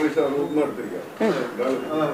Police അതൊന്നും എടുത്തിരിക്കാം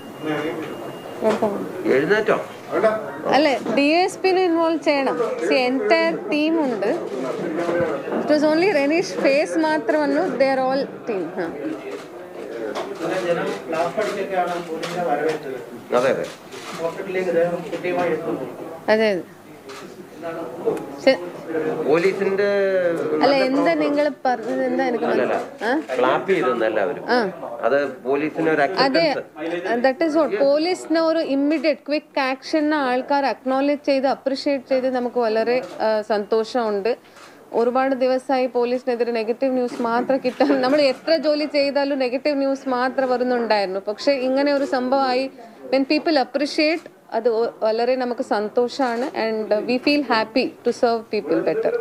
എഴുന്നേറ്റോ വേണ്ട അല്ലെ ഡി എസ് പിനെ ഇൻവോൾവ് ചെയ്യണം സി എൻറ്റയർ ടീം ഉണ്ട് it was only Renish face മാത്രമല്ലോ ദേ ആർ ഓൾ ടീം പിന്നെ ജനം ലാഭടിക്കൊക്കെയാണ് പോലീസിനെ വരവേറ്റത് അതെ അതെ ഹോസ്പിറ്റലിലേക്ക് ഇദ്ദേഹം കുട്ടിയുമായി എത്തുന്നു അതെ അതെ ശ- പോലീസിന്റെ അല്ല എന്താ നിങ്ങൾ പറഞ്ഞത് എന്താ എനിക്ക് അല്ലല്ല മനസ്സിലായി ആ ക്ലാപ്പ് ചെയ്തെന്ന് എല്ലാവരും ആ അത് പോലീസിന് ഒരു അതെ അക്സെപ്റ്റൻസ് ദാറ്റ് ഈസ് വാട്ട് പോലീസിന് ഒരു ഇമ്മീഡിയറ്റ് ക്വിക്ക് ആക്ഷന് ആൾക്കാർ അക്നോളജ് ചെയ്ത് അപ്രിഷിയേറ്റ് ചെയ്ത് നമുക്ക് വളരെ ആ, സന്തോഷമുണ്ട് ഒരുപാട് ദിവസമായി പോലീസിനെതിരെ നെഗറ്റീവ് ന്യൂസ് മാത്രം കിട്ടാൻ നമ്മൾ എത്ര ജോലി ചെയ്താലും നെഗറ്റീവ് ന്യൂസ് മാത്രം വരുന്നുണ്ടായിരുന്നു പക്ഷേ ഇങ്ങനെ ഒരു സംഭവമായി വെൻ പീപ്പിൾ അപ്രിഷിയേറ്റ് അത് ഒ- വളരെ നമുക്ക് സന്തോഷമാണ് and we feel happy to serve people better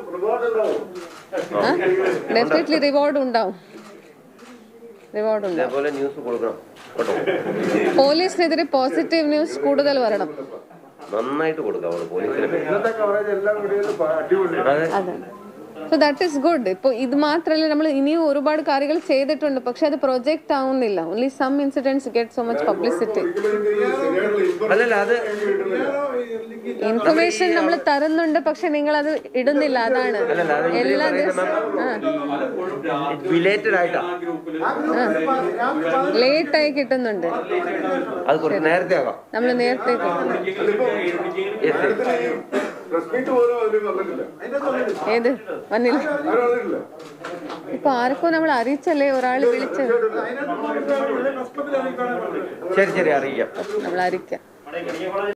definitely reward ഉണ്ടാവും റിവാർഡ് ഉണ്ടാവും അതേപോലെ ന്യൂസ് കൊടുക്കണം കേട്ടോ പോലീസിനെതിരെ പോസിറ്റീവ് ന്യൂസ് കൂടുതൽ വരണം നന്നായിട്ട് കൊടുക്കാം അവള് പോലീസിനെ ഇന്നത്തെ കവറേജ് എല്ലാ വീടുകളിലും അടിപൊളി അതെ അതാണ് സോ ദാറ്റ് ഈസ് ഗുഡ് ഇപ്പോൾ ഇത് മാത്രമല്ല നമ്മൾ ഇനിയും ഒരുപാട് കാര്യങ്ങൾ ചെയ്തിട്ടുണ്ട് പക്ഷെ അത് പ്രൊജക്റ്റ് ആവുന്നില്ല only some incidents get so much publicity അല്ലല്ല അത് ഇൻഫർമേഷൻ നമ്മൾ തരുന്നുണ്ട് പക്ഷെ നിങ്ങൾ അത് ഇടുന്നില്ല അതാണ് അല്ലല്ല അത് ഇതില് എല്ലാ പറയുന്ന ദിവസവും റിലേറ്റഡ് ആയിട്ടാ ലേറ്റ് ആയി കിട്ടുന്നുണ്ട് അത് കുറച്ച് നേരത്തെ ആകാം നമ്മൾ നേരത്തെ കിട്ടുന്നു. Yes, yes. പ്രസ് മീറ്റ് പോലും അതിൽ വന്നിട്ടില്ല ഏത് വന്നില്ല ആരും വന്നിട്ടില്ല ഇപ്പൊ ആർക്കോ നമ്മൾ അറിയിച്ചല്ലേ ഒരാൾ വിളിച്ച് ശരി ശരി അറിയിക്കാം നമ്മൾ അറിയിക്കാം